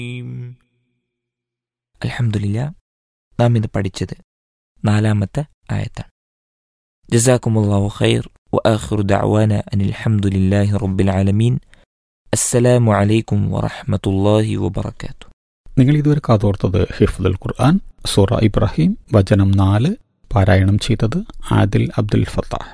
അലഹമുല്ല നാം ഇന്ന് പഠിച്ചത് നാലാമത്തെ ആയത്താണ് ജസാക്കുമുല്ലാഹു ഖൈർ وآخر دعوانا أن الحمد لله رب العالمين السلام عليكم ورحمة الله وبركاته നിങ്ങൾ ഇതുവരെ കാതോർത്തത് ഹിഫ്ദുൽ ഖുർആൻ സൂറ ഇബ്രാഹിം വചനം നാല് പാരായണം ചെയ്തത് ആദിൽ അബ്ദുൽ ഫത്താഹ്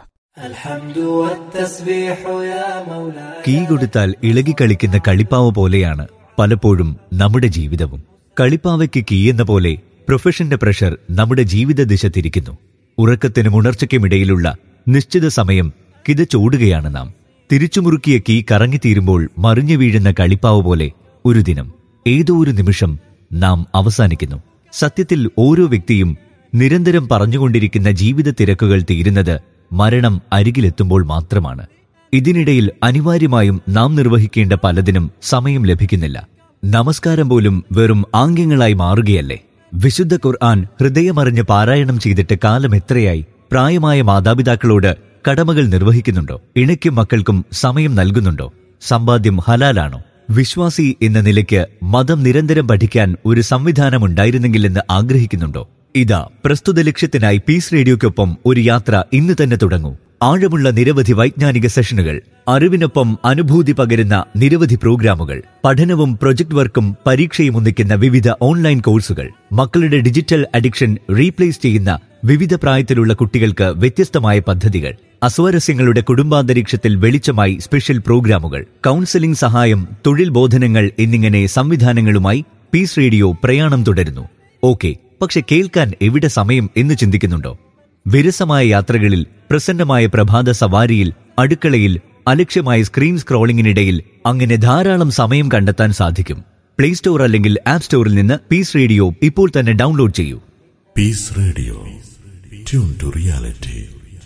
കീ കൊടുത്താൽ ഇളകിക്കളിക്കുന്ന കളിപ്പാവ പോലെയാണ് പലപ്പോഴും നമ്മുടെ ജീവിതവും കളിപ്പാവയ്ക്ക് കീ എന്ന പോലെ പ്രൊഫഷന്റെ പ്രഷർ നമ്മുടെ ജീവിത ദിശ തിരിക്കുന്നു ഉറക്കത്തിനും ഉണർച്ചയ്ക്കുമിടയിലുള്ള നിശ്ചിത സമയം കിതച്ചോടുകയാണ് നാം തിരിച്ചുമുറുക്കിയ കീ കറങ്ങിത്തീരുമ്പോൾ മറിഞ്ഞു വീഴുന്ന കളിപ്പാവ് പോലെ ഒരു ദിനം ഏതോ ഒരു നിമിഷം നാം അവസാനിക്കുന്നു സത്യത്തിൽ ഓരോ വ്യക്തിയും നിരന്തരം പറഞ്ഞുകൊണ്ടിരിക്കുന്ന ജീവിത തിരക്കുകൾ തീരുന്നത് മരണം അരികിലെത്തുമ്പോൾ മാത്രമാണ് ഇതിനിടയിൽ അനിവാര്യമായും നാം നിർവഹിക്കേണ്ട പലതിനും സമയം ലഭിക്കുന്നില്ല നമസ്കാരം പോലും വെറും ആംഗ്യങ്ങളായി മാറുകയല്ലേ വിശുദ്ധ ഖുർആൻ ഹൃദയമറിഞ്ഞ് പാരായണം ചെയ്തിട്ട് കാലം എത്രയായി പ്രായമായ മാതാപിതാക്കളോട് കടമകൾ നിർവഹിക്കുന്നുണ്ടോ ഇണയ്ക്കും മക്കൾക്കും സമയം നൽകുന്നുണ്ടോ സമ്പാദ്യം ഹലാലാണോ വിശ്വാസി എന്ന നിലയ്ക്ക് മതം നിരന്തരം പഠിക്കാൻ ഒരു സംവിധാനം ഉണ്ടായിരുന്നെങ്കിലെന്ന് ആഗ്രഹിക്കുന്നുണ്ടോ ഇതാ പ്രസ്തുത ലക്ഷ്യത്തിനായി പീസ് റേഡിയോയ്ക്കൊപ്പം ഒരു യാത്ര ഇന്ന് തന്നെ തുടങ്ങൂ ആഴമുള്ള നിരവധി വൈജ്ഞാനിക സെഷനുകൾ അറിവിനൊപ്പം അനുഭൂതി പകരുന്ന നിരവധി പ്രോഗ്രാമുകൾ പഠനവും പ്രൊജക്ട് വർക്കും പരീക്ഷയും ഒന്നിക്കുന്ന വിവിധ ഓൺലൈൻ കോഴ്സുകൾ മക്കളുടെ ഡിജിറ്റൽ അഡിക്ഷൻ റീപ്ലേസ് ചെയ്യുന്ന വിവിധ പ്രായത്തിലുള്ള കുട്ടികൾക്ക് വ്യത്യസ്തമായ പദ്ധതികൾ അസ്വാരസ്യങ്ങളുടെ കുടുംബാന്തരീക്ഷത്തിൽ വെളിച്ചമായി സ്പെഷ്യൽ പ്രോഗ്രാമുകൾ കൗൺസിലിംഗ് സഹായം തൊഴിൽ ബോധനങ്ങൾ എന്നിങ്ങനെ സംവിധാനങ്ങളുമായി പീസ് റേഡിയോ പ്രയാണം തുടരുന്നു ഓക്കെ പക്ഷെ കേൾക്കാൻ എവിടെ സമയം എന്ന് ചിന്തിക്കുന്നുണ്ടോ വിരസമായ യാത്രകളിൽ പ്രസന്നമായ പ്രഭാത സവാരിയിൽ അടുക്കളയിൽ അലക്ഷ്യമായ സ്ക്രീൻ സ്ക്രോളിംഗിനിടയിൽ അങ്ങനെ ധാരാളം സമയം കണ്ടെത്താൻ സാധിക്കും പ്ലേ സ്റ്റോർ അല്ലെങ്കിൽ ആപ്പ് സ്റ്റോറിൽ നിന്ന് പീസ് റേഡിയോ ഇപ്പോൾ തന്നെ ഡൗൺലോഡ് ചെയ്യൂ peace radio tune to reality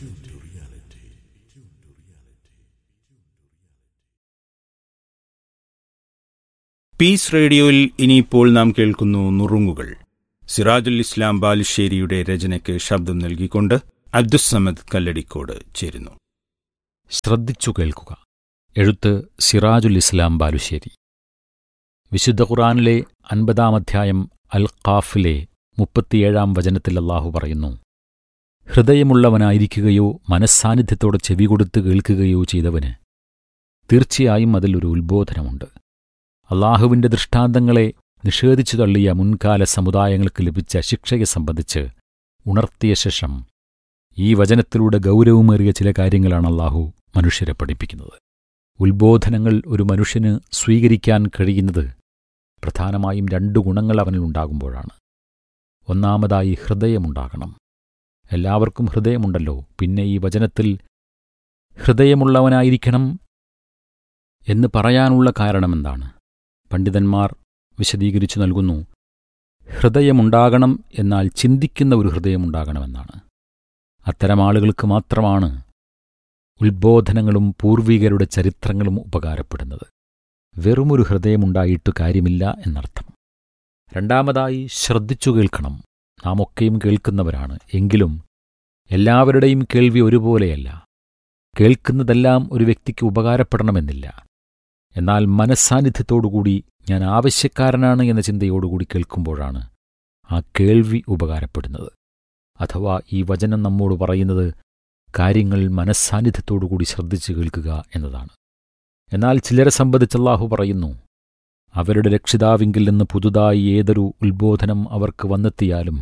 peace റേഡിയോയിൽ ഇനിയിപ്പോൾ നാം കേൾക്കുന്നു നുറുങ്ങുകൾ സിറാജുൽ ഇസ്ലാം ബാലുശ്ശേരിയുടെ രചനയ്ക്ക് ശബ്ദം നൽകിക്കൊണ്ട് അബ്ദുസമദ് കല്ലടിക്കോട് ചേരുന്നു ശ്രദ്ധിച്ചു കേൾക്കുക എഴുത്ത് സിറാജുൽ ഇസ്ലാം ബാലുശ്ശേരി വിശുദ്ധ ഖുറാനിലെ അൻപതാം അധ്യായം അൽ ഖാഫിലെ മുപ്പത്തിയേഴാം വചനത്തിൽ അള്ളാഹു പറയുന്നു ഹൃദയമുള്ളവനായിരിക്കുകയോ മനസ്സാന്നിധ്യത്തോടെ ചെവി കൊടുത്ത് കേൾക്കുകയോ ചെയ്തവന് തീർച്ചയായും അതിൽ ഒരു ഉത്ബോധനമുണ്ട് അള്ളാഹുവിന്റെ ദൃഷ്ടാന്തങ്ങളെ നിഷേധിച്ചു തള്ളിയ മുൻകാല സമുദായങ്ങൾക്ക് ലഭിച്ച ശിക്ഷയെ സംബന്ധിച്ച് ഉണർത്തിയ ശേഷം ഈ വചനത്തിലൂടെ ഗൗരവമേറിയ ചില കാര്യങ്ങളാണ് അള്ളാഹു മനുഷ്യരെ പഠിപ്പിക്കുന്നത് ഉത്ബോധനങ്ങൾ ഒരു മനുഷ്യന് സ്വീകരിക്കാൻ കഴിയുന്നത് പ്രധാനമായും രണ്ടു ഗുണങ്ങൾ അവനിൽ ഉണ്ടാകുമ്പോഴാണ് ഒന്നാമതായി ഹൃദയമുണ്ടാകണം എല്ലാവർക്കും ഹൃദയമുണ്ടല്ലോ പിന്നെ ഈ വചനത്തിൽ ഹൃദയമുള്ളവനായിരിക്കണം എന്ന് പറയാനുള്ള കാരണമെന്താണ് പണ്ഡിതന്മാർ വിശദീകരിച്ചു നൽകുന്നു ഹൃദയമുണ്ടാകണം എന്നാൽ ചിന്തിക്കുന്ന ഒരു ഹൃദയമുണ്ടാകണമെന്നാണ് അത്തരം ആളുകൾക്ക് മാത്രമാണ് ഉത്ബോധനങ്ങളും പൂർവികരുടെ ചരിത്രങ്ങളും ഉപകാരപ്പെടുന്നത് വെറുമൊരു ഹൃദയമുണ്ടായിട്ട് കാര്യമില്ല എന്നർത്ഥം രണ്ടാമതായി ശ്രദ്ധിച്ചു കേൾക്കണം നാം ഒക്കെയും കേൾക്കുന്നവരാണ് എങ്കിലും എല്ലാവരുടെയും കേൾവി ഒരുപോലെയല്ല കേൾക്കുന്നതെല്ലാം ഒരു വ്യക്തിക്ക് ഉപകാരപ്പെടണമെന്നില്ല എന്നാൽ മനസ്സാന്നിധ്യത്തോടുകൂടി ഞാൻ ആവശ്യക്കാരനാണ് എന്ന ചിന്തയോടുകൂടി കേൾക്കുമ്പോഴാണ് ആ കേൾവി ഉപകാരപ്പെടുന്നത് അഥവാ ഈ വചനം നമ്മോട് പറയുന്നത് കാര്യങ്ങൾ മനസ്സാന്നിധ്യത്തോടുകൂടി ശ്രദ്ധിച്ചു കേൾക്കുക എന്നതാണ് എന്നാൽ ചിലരെ സംബന്ധിച്ച് അല്ലാഹു പറയുന്നു അവരുടെ രക്ഷിതാവിങ്കിൽ നിന്ന് പുതുതായി ഏതൊരു ഉത്ബോധനം അവർക്ക് വന്നെത്തിയാലും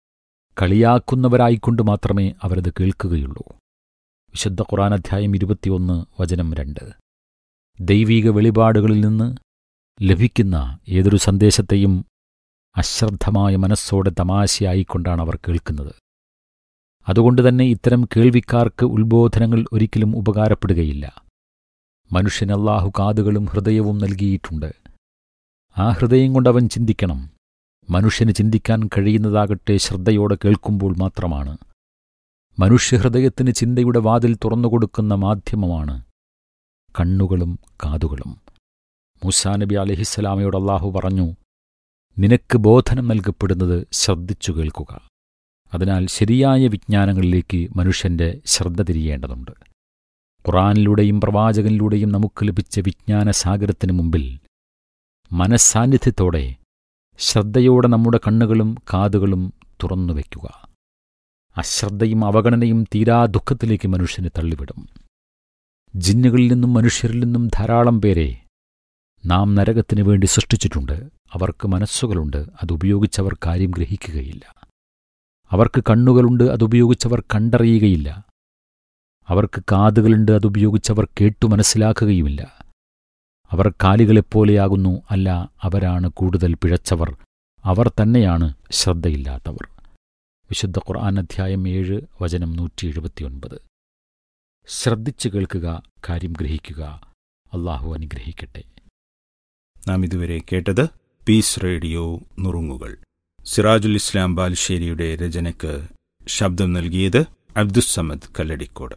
കളിയാക്കുന്നവരായിക്കൊണ്ട് മാത്രമേ അവരത് കേൾക്കുകയുള്ളൂ വിശുദ്ധ ഖുറാൻ അധ്യായം ഇരുപത്തിയൊന്ന് വചനം രണ്ട് ദൈവീക വെളിപാടുകളിൽ നിന്ന് ലഭിക്കുന്ന ഏതൊരു സന്ദേശത്തെയും അശ്രദ്ധമായ മനസ്സോടെ തമാശയായിക്കൊണ്ടാണ് അവർ കേൾക്കുന്നത് അതുകൊണ്ട് തന്നെ ഇത്തരം കേൾവിക്കാർക്ക് ഉത്ബോധനങ്ങൾ ഒരിക്കലും ഉപകാരപ്പെടുകയില്ല മനുഷ്യന് അല്ലാഹു കാതുകളും ഹൃദയവും നൽകിയിട്ടുണ്ട് ആ ഹൃദയം കൊണ്ടവൻ ചിന്തിക്കണം മനുഷ്യന് ചിന്തിക്കാൻ കഴിയുന്നതാകട്ടെ ശ്രദ്ധയോടെ കേൾക്കുമ്പോൾ മാത്രമാണ് മനുഷ്യഹൃദയത്തിന് ചിന്തയുടെ വാതിൽ തുറന്നുകൊടുക്കുന്ന മാധ്യമമാണ് കണ്ണുകളും കാതുകളും മൂസാ നബി അലഹിസ്സലാമയോട് അള്ളാഹു പറഞ്ഞു നിനക്ക് ബോധനം നൽകപ്പെടുന്നത് ശ്രദ്ധിച്ചു കേൾക്കുക അതിനാൽ ശരിയായ വിജ്ഞാനങ്ങളിലേക്ക് മനുഷ്യന്റെ ശ്രദ്ധ തിരിയേണ്ടതുണ്ട് ഖുറാനിലൂടെയും പ്രവാചകനിലൂടെയും നമുക്ക് ലഭിച്ച വിജ്ഞാന സാഗരത്തിന് മുമ്പിൽ മനസ്സാന്നിധ്യത്തോടെ ശ്രദ്ധയോടെ നമ്മുടെ കണ്ണുകളും കാതുകളും തുറന്നു വയ്ക്കുക അശ്രദ്ധയും അവഗണനയും തീരാ ദുഃഖത്തിലേക്ക് മനുഷ്യനെ തള്ളിവിടും ജിന്നുകളിൽ നിന്നും മനുഷ്യരിൽ നിന്നും ധാരാളം പേരെ നാം നരകത്തിനു വേണ്ടി സൃഷ്ടിച്ചിട്ടുണ്ട് അവർക്ക് മനസ്സുകളുണ്ട് അതുപയോഗിച്ചവർ കാര്യം ഗ്രഹിക്കുകയില്ല അവർക്ക് കണ്ണുകളുണ്ട് അതുപയോഗിച്ചവർ കണ്ടറിയുകയില്ല അവർക്ക് കാതുകളുണ്ട് അതുപയോഗിച്ചവർ കേട്ടു മനസ്സിലാക്കുകയുമില്ല അവർ കാലികളെപ്പോലെയാകുന്നു അല്ല അവരാണ് കൂടുതൽ പിഴച്ചവർ അവർ തന്നെയാണ് ശ്രദ്ധയില്ലാത്തവർ വിശുദ്ധ ഖുർആൻ അധ്യായം ഏഴ് വചനം നൂറ്റി എഴുപത്തിയൊൻപത് ശ്രദ്ധിച്ചു കേൾക്കുക കാര്യം ഗ്രഹിക്കുക അള്ളാഹു അനുഗ്രഹിക്കട്ടെ നാം ഇതുവരെ കേട്ടത് പീസ് റേഡിയോ നുറുങ്ങുകൾ സിറാജുൽ ഇസ്ലാം ബാലുശ്ശേരിയുടെ രചനയ്ക്ക് ശബ്ദം നൽകിയത് അബ്ദുസമദ് കല്ലടിക്കോട്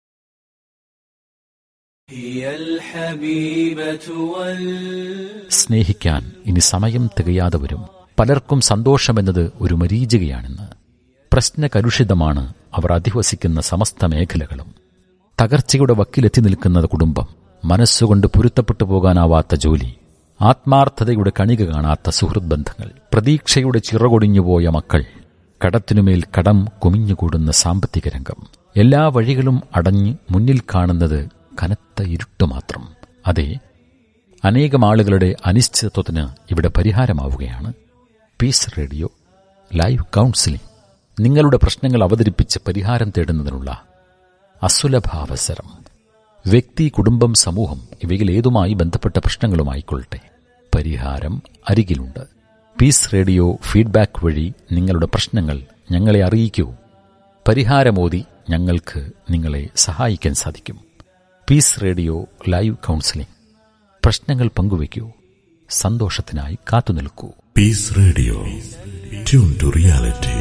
هي الحبيبة وال സ്നേഹിക്കാൻ ഇനി സമയം തികയാതെ വരും പലർക്കും സന്തോഷമെന്നത് ഒരു മരീചികയാണെന്ന് പ്രശ്നകലുഷിതമാണ് അവർ അധിവസിക്കുന്ന സമസ്ത മേഖലകളും തകർച്ചയുടെ വക്കിലെത്തി നിൽക്കുന്ന കുടുംബം മനസ്സുകൊണ്ട് പൊരുത്തപ്പെട്ടു പോകാനാവാത്ത ജോലി ആത്മാർത്ഥതയുടെ കണിക കാണാത്ത സുഹൃത് ബന്ധങ്ങൾ പ്രതീക്ഷയുടെ ചിറകൊടിഞ്ഞുപോയ മക്കൾ കടത്തിനുമേൽ കടം കുമിഞ്ഞുകൂടുന്ന സാമ്പത്തിക രംഗം എല്ലാ വഴികളും അടഞ്ഞ് മുന്നിൽ കാണുന്നത് കനത്ത ഇരുട്ട് മാത്രം അതെ അനേകം ആളുകളുടെ അനിശ്ചിതത്വത്തിന് ഇവിടെ പരിഹാരമാവുകയാണ് പീസ് റേഡിയോ ലൈവ് കൗൺസിലിംഗ് നിങ്ങളുടെ പ്രശ്നങ്ങൾ അവതരിപ്പിച്ച് പരിഹാരം തേടുന്നതിനുള്ള അസുലഭാവസരം വ്യക്തി കുടുംബം സമൂഹം ഇവയിൽ ഏതുമായി ബന്ധപ്പെട്ട പ്രശ്നങ്ങളുമായിക്കൊള്ളട്ടെ പരിഹാരം അരികിലുണ്ട് പീസ് റേഡിയോ ഫീഡ്ബാക്ക് വഴി നിങ്ങളുടെ പ്രശ്നങ്ങൾ ഞങ്ങളെ അറിയിക്കൂ പരിഹാരമോതി ഞങ്ങൾക്ക് നിങ്ങളെ സഹായിക്കാൻ സാധിക്കും പീസ് റേഡിയോ ലൈവ് കൗൺസിലിംഗ് പ്രശ്നങ്ങൾ പങ്കുവയ്ക്കൂ സന്തോഷത്തിനായി കാത്തുനിൽക്കൂ Peace Radio. Tune to reality.